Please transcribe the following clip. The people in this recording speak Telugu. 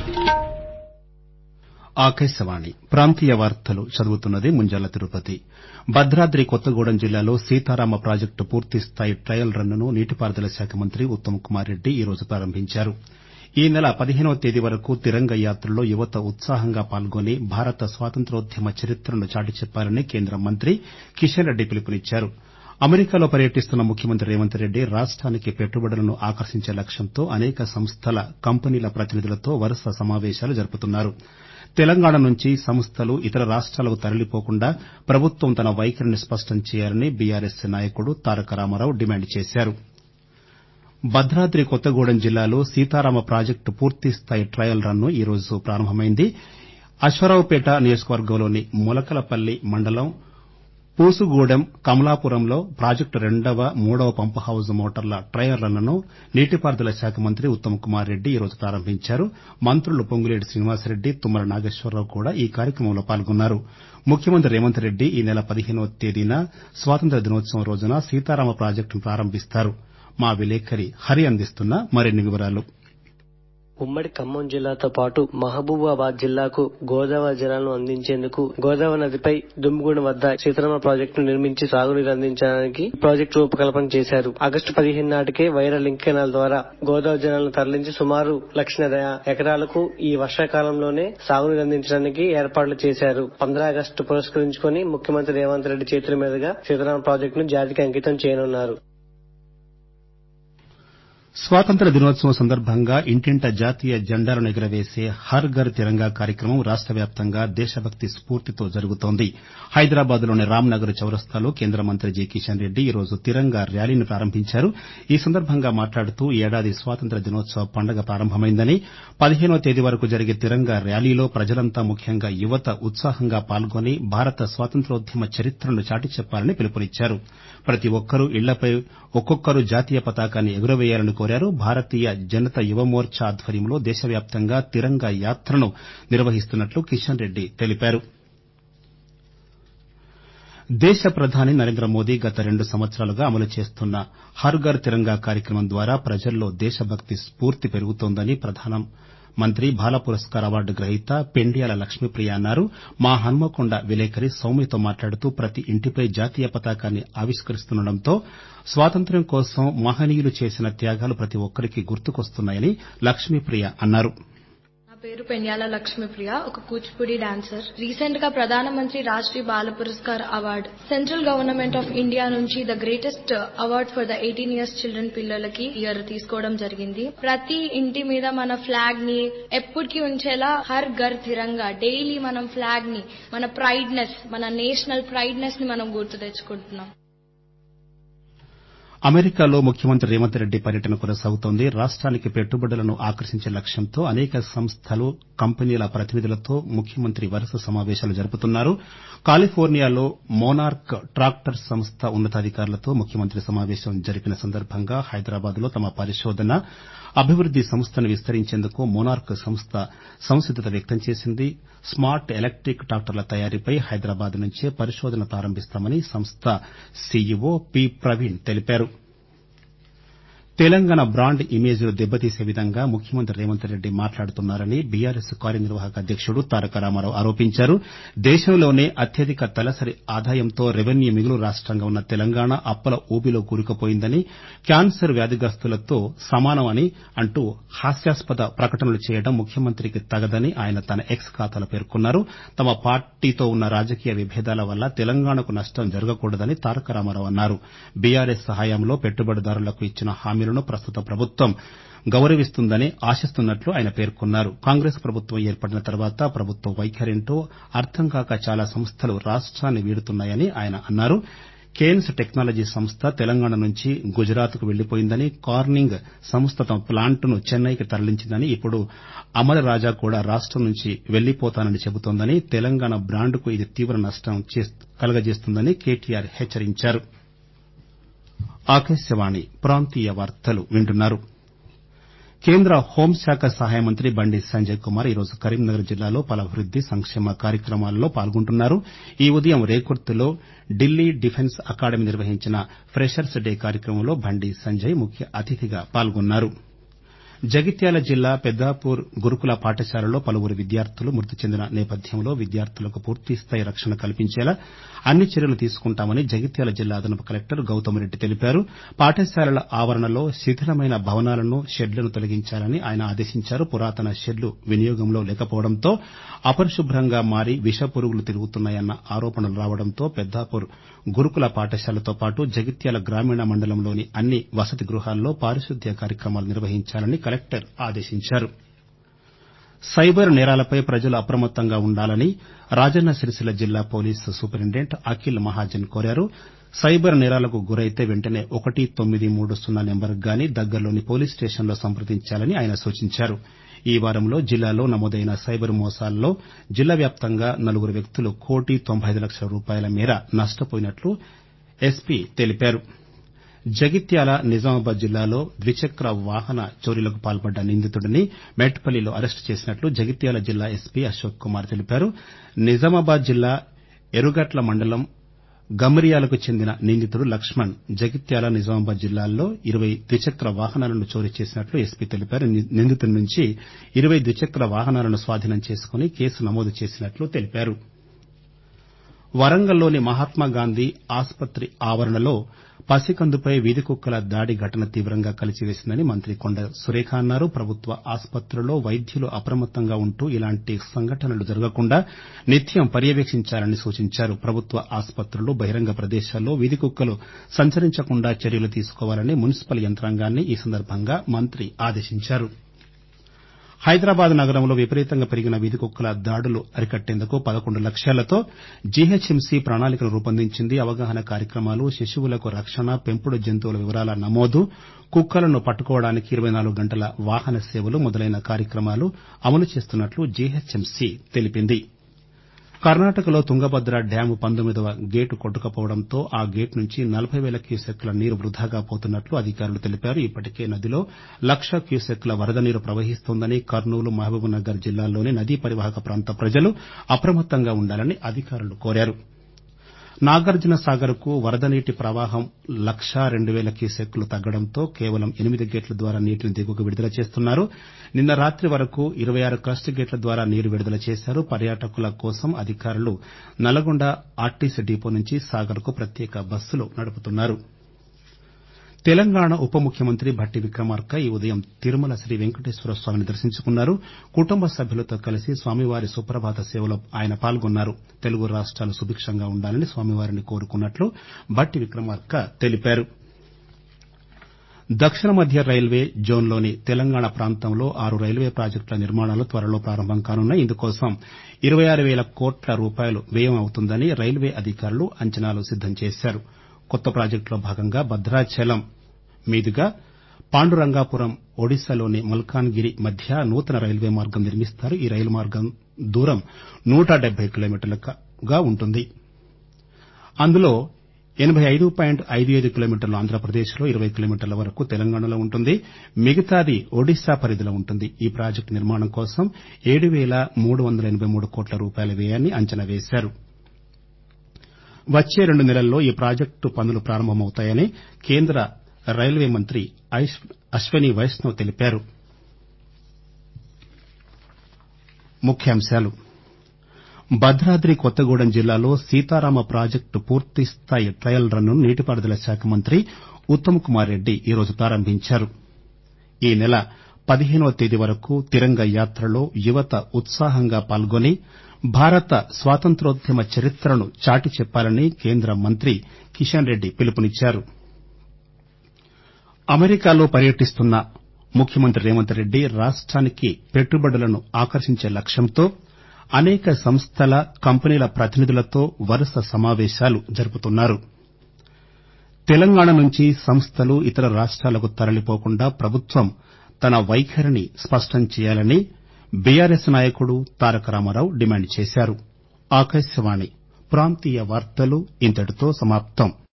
ఆకాశవాణి ప్రాంతీయ వార్తలు చదువుతున్నది ముంజాల తిరుపతి భద్రాద్రి కొత్తగూడెం జిల్లాలో సీతారామ ప్రాజెక్టు పూర్తిస్థాయి ట్రయల్ రన్నును నీటిపారుదల శాఖ మంత్రి ఉత్తమ్ కుమార్ రెడ్డి ఈరోజు ప్రారంభించారు ఈ నెల పదిహేనవ తేదీ వరకు తిరంగ యాత్రలో యువత ఉత్సాహంగా పాల్గొని భారత స్వాతంత్ర్యోద్యమ చరిత్రను చాటి చెప్పాలని కేంద్ర మంత్రి కిషన్ రెడ్డి పిలుపునిచ్చారు అమెరికాలో పర్యటిస్తున్న ముఖ్యమంత్రి రేవంత్ రెడ్డి రాష్టానికి పెట్టుబడులను ఆకర్షించే లక్ష్యంతో అనేక సంస్థల కంపెనీల ప్రతినిధులతో వరుస సమావేశాలు జరుపుతున్నారు తెలంగాణ నుంచి సంస్థలు ఇతర రాష్టాలకు తరలిపోకుండా ప్రభుత్వం తన వైఖరిని స్పష్టం చేయాలని బీఆర్ఎస్ నాయకుడు తారక రామారావు డిమాండ్ చేశారు భద్రాద్రి కొత్తగూడెం జిల్లాలో సీతారామ ప్రాజెక్టు పూర్తిస్థాయి ట్రయల్ రన్ ఈరోజు ప్రారంభమైంది అశ్వారావుపేట నియోజకవర్గంలోని ములకలపల్లి మండలం పూసుగూడెం కమలాపురంలో ప్రాజెక్టు రెండవ మూడవ పంప్ హౌజ్ మోటార్ల ట్రయల్ రన్నును నీటిపారుదల శాఖ మంత్రి ఉత్తమ్ కుమార్ రెడ్డి ఈరోజు ప్రారంభించారు మంత్రులు పొంగులేటి శ్రీనివాసరెడ్డి తుమ్మల నాగేశ్వరరావు కూడా ఈ కార్యక్రమంలో పాల్గొన్నారు ముఖ్యమంత్రి రేవంత్ రెడ్డి ఈ నెల పదిహేనవ తేదీన స్వాతంత్ర్య దినోత్సవం రోజున సీతారామ ప్రాజెక్టును ప్రారంభిస్తారు మా విలేకరి హరి అందిస్తున్న మరిన్ని వివరాలు ఉమ్మడి ఖమ్మం జిల్లాతో పాటు మహబూబాబాద్ జిల్లాకు గోదావరి జలాలను అందించేందుకు గోదావరి నదిపై దుమ్ముగూడెం వద్ద సీతారామ ప్రాజెక్టును నిర్మించి సాగునీరు అందించడానికి ప్రాజెక్టు రూపకల్పన చేశారు ఆగస్టు పదిహేను నాటికే వైరా లింక్ కెనాల్ ద్వారా గోదావరి జలాలను తరలించి సుమారు లక్షన్నర ఎకరాలకు ఈ వర్షాకాలంలోనే సాగునీరు అందించడానికి ఏర్పాట్లు చేశారు పంద్రా ఆగస్టు పురస్కరించుకొని ముఖ్యమంత్రి రేవంత్ రెడ్డి చేతుల మీదుగా సీతారామ ప్రాజెక్టును జాతికి అంకితం చేయనున్నారు స్వాతంత్ర దినోత్సవం సందర్భంగా ఇంటింటా జాతీయ జెండాలను ఎగురవేసే హర్ ఘర్ తిరంగా కార్యక్రమం రాష్ట వ్యాప్తంగా దేశభక్తి స్పూర్తితో జరుగుతోంది హైదరాబాద్ లోని రాంనగర్ చౌరస్తాలో కేంద్ర మంత్రి జి కిషన్ రెడ్డి ఈరోజు తిరంగా ర్యాలీని ప్రారంభించారు ఈ సందర్భంగా మాట్లాడుతూ ఈ ఏడాది స్వాతంత్ర దినోత్సవ పండుగ ప్రారంభమైందని పదిహేనవ తేదీ వరకు జరిగే తిరంగా ర్యాలీలో ప్రజలంతా ముఖ్యంగా యువత ఉత్సాహంగా పాల్గొని భారత స్వాతంత్ర్యోద్యమ చరిత్రను చాటి చెప్పాలని పిలుపునిచ్చారు ప్రతి ఒక్కరూ ఇళ్లపై ఒక్కొక్కరు జాతీయ పతాకాన్ని ఎగురవేయాలని కోరారు భారతీయ జనతా యువమోర్చా ఆధ్వర్యంలో దేశవ్యాప్తంగా తిరంగా యాత్రను నిర్వహిస్తున్నట్లు కిషన్ రెడ్డి తెలిపారు దేశ ప్రధాని నరేంద్ర మోదీ గత రెండు సంవత్సరాలుగా అమలు చేస్తున్న హర్ ఘర్ తిరంగా కార్యక్రమం ద్వారా ప్రజల్లో దేశభక్తి స్పూర్తి పెరుగుతోందని ప్రధాన మంత్రి బాల పురస్కార్ అవార్డు గ్రహీత పెండ్యాల లక్ష్మీప్రియ అన్నారు మా హన్మకొండ విలేకరి సౌమ్యతో మాట్లాడుతూ ప్రతి ఇంటిపై జాతీయ పతాకాన్ని ఆవిష్కరిస్తుండటంతో స్వాతంత్ర్యం కోసం మహనీయులు చేసిన త్యాగాలు ప్రతి ఒక్కరికీ గుర్తుకొస్తున్నాయని లక్ష్మీప్రియ అన్నారు నా పేరు పెన్యాల లక్ష్మీప్రియ ఒక కూచిపూడి డాన్సర్ రీసెంట్ గా Pradhan Mantri Rashtriya Bal Puraskar award central government of India నుంచి the greatest award for the eighteen years children పిల్లలకి ఇయర్ తీసుకోవడం జరిగింది ప్రతి ఇంటి మీద మన ఫ్లాగ్ ని ఎప్పటికీ ఉంచేలా హర్ ఘర్ తిరంగా డైలీ మనం ఫ్లాగ్ ని మన ప్రైడ్నెస్ మన నేషనల్ ప్రైడ్నెస్ ని మనం గుర్తు తెచ్చుకుంటున్నాం అమెరికాలో ముఖ్యమంత్రి రేవంత్ రెడ్డి పర్యటన కొనసాగుతోంది రాష్టానికి పెట్టుబడులను ఆకర్షించే లక్ష్యంతో అనేక సంస్థలు కంపెనీల ప్రతినిధులతో ముఖ్యమంత్రి వరుస సమావేశాలు జరుపుతున్నారు కాలిఫోర్నియాలో మోనార్క్ ట్రాక్టర్ సంస్థ ఉన్నతాధికారులతో ముఖ్యమంత్రి సమావేశం జరిపిన సందర్భంగా హైదరాబాద్ లో తమ పరిశోధన అభివృద్ది సంస్థను విస్తరించేందుకు మోనార్క్ సంస్థ సంసిద్దత వ్యక్తం చేసింది స్మార్ట్ ఎలక్టిక్ ట్రాక్టర్ల తయారీపై హైదరాబాద్ నుంచే పరిశోధన ప్రారంభిస్తామని సంస్థ సీఈఓ పి ప్రవీణ్ తెలిపారు తెలంగాణ బ్రాండ్ ఇమేజ్ను దెబ్బతీసే విధంగా ముఖ్యమంత్రి రేవంత్ రెడ్డి మాట్లాడుతున్నారని బీఆర్ఎస్ కార్యనిర్వాహక అధ్యక్షుడు తారక రామారావు ఆరోపించారు దేశంలోనే అత్యధిక తలసరి ఆదాయంతో రెవెన్యూ మిగులు రాష్టంగా ఉన్న తెలంగాణ అప్పుల ఊబిలో కూరుకుపోయిందని క్యాన్సర్ వ్యాధిగ్రస్తులతో సమానమని అంటూ హాస్యాస్పద ప్రకటనలు చేయడం ముఖ్యమంత్రికి తగదని ఆయన తన ఎక్స్ ఖాతాలో పేర్కొన్నారు తమ పార్టీతో ఉన్న రాజకీయ విభేదాల వల్ల తెలంగాణకు నష్టం జరగకూడదని తారక రామారావు అన్నారు బీఆర్ఎస్ హయాంలో పెట్టుబడిదారులకు ఇచ్చిన హామీలను ప్రస్తుత ప్రభుత్వం గౌరవిస్తుందని ఆశిస్తున్నట్లు ఆయన పేర్కొన్నారు కాంగ్రెస్ ప్రభుత్వం ఏర్పడిన తర్వాత ప్రభుత్వ వైఖరేంటో అర్థం కాక చాలా సంస్థలు రాష్ట్రాన్ని వీడుతున్నాయని ఆయన అన్నారు కేన్స్ టెక్నాలజీ సంస్థ తెలంగాణ నుంచి గుజరాత్ కు వెళ్లిపోయిందని కార్నింగ్ సంస్థ తమ ప్లాంటును చెన్నైకి తరలించిందని ఇప్పుడు అమర రాజా కూడా రాష్టం నుంచి వెళ్లిపోతానని చెబుతోందని తెలంగాణ బ్రాండ్కు ఇది తీవ్ర నష్టం కలగజేస్తుందని కేటీఆర్ హెచ్చరించారు కేంద్ర హోంశాఖ సహాయ మంత్రి బండి సంజయ్ కుమార్ ఈరోజు కరీంనగర్ జిల్లాలో పలు అభివృద్ది సంక్షేమ కార్యక్రమాలలో పాల్గొంటున్నారు ఈ ఉదయం రేకుర్తిలో ఢిల్లీ డిఫెన్స్ అకాడమీ నిర్వహించిన ఫ్రెషర్స్ డే కార్యక్రమంలో బండి సంజయ్ ముఖ్య అతిథిగా పాల్గొన్నారు జగిత్యాల జిల్లా పెద్దాపూర్ గురుకుల పాఠశాలలో పలువురు విద్యార్థులు మృతి చెందిన నేపథ్యంలో విద్యార్థులకు పూర్తిస్థాయి రక్షణ కల్పించేలా అన్ని చర్యలు తీసుకుంటామని జగిత్యాల జిల్లా అదనపు కలెక్టర్ గౌతమ్రెడ్డి తెలిపారు పాఠశాలల ఆవరణలో శిథిలమైన భవనాలను షెడ్లను తొలగించాలని ఆయన ఆదేశించారు పురాతన షెడ్లు వినియోగంలో లేకపోవడంతో అపరిశుభ్రంగా మారి విషపురుగులు తిరుగుతున్నాయన్న ఆరోపణలు రావడంతో పెద్దాపూర్ గురుకుల పాఠశాలతో పాటు జగిత్యాల గ్రామీణ మండలంలోని అన్ని వసతి గృహాల్లో పారిశుద్ధ్య కార్యక్రమాలు నిర్వహించాలని కలెక్టర్ ఆదేశించారు సైబర్ నేరాలపై ప్రజలు అప్రమత్తంగా ఉండాలని రాజన్న సిరిసిల్ల జిల్లా పోలీసు సూపరింటెండెంట్ అఖిల్ మహాజన్ కోరారు సైబర్ నేరాలకు గురైతే వెంటనే ఒకటి తొమ్మిది మూడు సున్నా నెంబర్కు గాని దగ్గరలోని పోలీస్ స్టేషన్లో సంప్రదించాలని ఆయన సూచించారు ఈ వారంలో జిల్లాలో నమోదైన సైబర్ మోసాల్లో జిల్లా వ్యాప్తంగా నలుగురు వ్యక్తులు కోటి తొంభై ఐదు లక్షల రూపాయల మేర నష్టపోయినట్లు ఎస్పీ తెలిపారు జగిత్యాల నిజామాబాద్ జిల్లాలో ద్విచక్ర వాహన చోరీలకు పాల్పడ్డ నిందితుడిని మేడ్పల్లిలో అరెస్టు చేసినట్లు జగిత్యాల జిల్లా ఎస్పీ అశోక్ కుమార్ తెలిపారు నిజామాబాద్ జిల్లా ఎరుగట్ల మండలం గమ్రియాలకు చెందిన నిందితుడు లక్ష్మణ్ జగిత్యాల నిజామాబాద్ జిల్లాల్లో ఇరవై ద్విచక్ర వాహనాలను చోరీ చేసినట్లు ఎస్పీ తెలిపారు నిందితుడి నుంచి ఇరవై ద్విచక్ర వాహనాలను స్వాధీనం చేసుకుని కేసు నమోదు చేసినట్లు తెలిపారు వరంగల్లోని మహాత్మాగాంధీ ఆసుపత్రి ఆవరణలో పసికందుపై వీధి కుక్కల దాడి ఘటన తీవ్రంగా కలిచివేసిందని మంత్రి కొండ సురేఖ అన్నారు ప్రభుత్వ ఆసుపత్రుల్లో వైద్యులు అప్రమత్తంగా ఉంటూ ఇలాంటి సంఘటనలు జరగకుండా నిత్యం పర్యవేక్షించాలని సూచించారు ప్రభుత్వ ఆసుపత్రులు బహిరంగ ప్రదేశాల్లో వీధి కుక్కలు సంచరించకుండా చర్యలు తీసుకోవాలని మున్సిపల్ యంత్రాంగాన్ని ఈ సందర్భంగా మంత్రి ఆదేశించారు హైదరాబాద్ నగరంలో విపరీతంగా పెరిగిన వీధి కుక్కల దాడులు అరికట్టేందుకు పదకొండు లక్ష్యాలతో జీహెచ్ఎంసీ ప్రణాళికలు రూపొందించింది అవగాహన కార్యక్రమాలు శిశువులకు రక్షణ పెంపుడు జంతువుల వివరాల నమోదు కుక్కలను పట్టుకోవడానికి ఇరవై నాలుగు గంటల వాహన సేవలు మొదలైన కార్యక్రమాలు అమలు చేస్తున్నట్లు జీహెచ్ఎంసీ తెలిపింది కర్ణాటకలో తుంగభద్ర డ్యాము పంతొమ్మిదవ గేటు కొట్టుకుపోవడంతో ఆ గేట్ నుంచి నలబై పేల క్యూసెక్కుల నీరు వృథాగా పోతున్నట్లు అధికారులు తెలిపారు ఇప్పటికే నదిలో లక్ష క్యూసెక్కుల వరద నీరు ప్రవహిస్తోందని కర్నూలు మహబూబ్నగర్ జిల్లాల్లోని నదీ పరివాహక ప్రాంత ప్రజలు అప్రమత్తంగా ఉండాలని అధికారులు కోరారు నాగార్జున సాగర్ కు వరద నీటి ప్రవాహం లక్షా రెండు పేల క్యూసెక్కులు తగ్గడంతో కేవలం ఎనిమిది గేట్ల ద్వారా నీటిని దిగువకు విడుదల చేస్తున్నారు నిన్న రాత్రి వరకు ఇరవై ఆరు క్రస్ట్ గేట్ల ద్వారా నీరు విడుదల చేశారు పర్యాటకుల కోసం అధికారులు నల్లగొండ ఆర్టీసీ డిపో నుంచి సాగర్ కు ప్రత్యేక బస్సులు నడుపుతున్నారు తెలంగాణ ఉప ముఖ్యమంత్రి భట్టి విక్రమార్క ఈ ఉదయం తిరుమల శ్రీ వెంకటేశ్వర స్వామిని దర్శించుకున్నారు కుటుంబ సభ్యులతో కలిసి స్వామివారి సుప్రభాత సేవలో ఆయన పాల్గొన్నారు తెలుగు రాష్ట్రాలు సుభిక్షంగా ఉండాలని స్వామివారిని కోరుకున్నట్లు భట్టి విక్రమార్క తెలిపారు దక్షిణ మధ్య రైల్వే జోన్లోని తెలంగాణ ప్రాంతంలో ఆరు రైల్వే ప్రాజెక్టుల నిర్మాణాలు త్వరలో ప్రారంభం కానున్నాయి ఇందుకోసం ఇరవై ఆరు పేల కోట్ల రూపాయలు వ్యయం అవుతుందని రైల్వే అధికారులు అంచనాలు సిద్దం చేశారు కొత్త ప్రాజెక్టులో భాగంగా భద్రాచలం మీదుగా పాండురంగాపురం ఒడిశాలోని మల్కాన్గిరి మధ్య నూతన రైల్వే మార్గం నిర్మిస్తారు ఈ రైలు మార్గం దూరం నూట డెబ్బై కిలోమీటర్లుగా ఉంటుంది అందులో ఎనబై ఐదు పాయింట్ ఐదు ఐదు కిలోమీటర్లు ఆంధ్రప్రదేశ్లో ఇరవై కిలోమీటర్ల వరకు తెలంగాణలో ఉంటుంది మిగతాది ఒడిశా పరిధిలో ఉంటుంది ఈ ప్రాజెక్టు నిర్మాణం కోసం ఏడు పేల మూడు వందల ఎనబై మూడు కోట్ల రూపాయల వ్యయాన్ని అంచనా వేశారు వచ్చే రెండు నెలల్లో ఈ ప్రాజెక్టు పనులు ప్రారంభమవుతాయని కేంద్ర రైల్వే మంత్రి అశ్వనీ వైష్ణవ్ తెలిపారు ముఖ్యాంశాలు భద్రాద్రి కొత్తగూడెం జిల్లాలో సీతారామ ప్రాజెక్టు పూర్తిస్థాయి ట్రయల్ రన్ను నీటిపారుదల శాఖ మంత్రి ఉత్తమ్ కుమార్ రెడ్డి ఈరోజు ప్రారంభించారు ఈ నెల పదిహేనవ తేదీ వరకు తిరంగ యాత్రలో యువత ఉత్సాహంగా పాల్గొని భారత స్వాతంత్ర్యోద్యమ చరిత్రను చాటి చెప్పాలని కేంద్ర మంత్రి కిషన్ రెడ్డి పిలుపునిచ్చారు అమెరికాలో పర్యటిస్తున్న ముఖ్యమంత్రి రేవంత్ రెడ్డి రాష్ట్రానికి పెట్టుబడులను ఆకర్షించే లక్ష్యంతో అనేక సంస్థల కంపెనీల ప్రతినిధులతో వరుస సమావేశాలు జరుపుతున్నారు తెలంగాణ నుంచి సంస్థలు ఇతర రాష్ట్రాలకు తరలిపోకుండా ప్రభుత్వం తన వైఖరిని స్పష్టం చేయాలని బీఆర్ఎస్ నాయకుడు తారక రామారావు డిమాండ్ చేశారు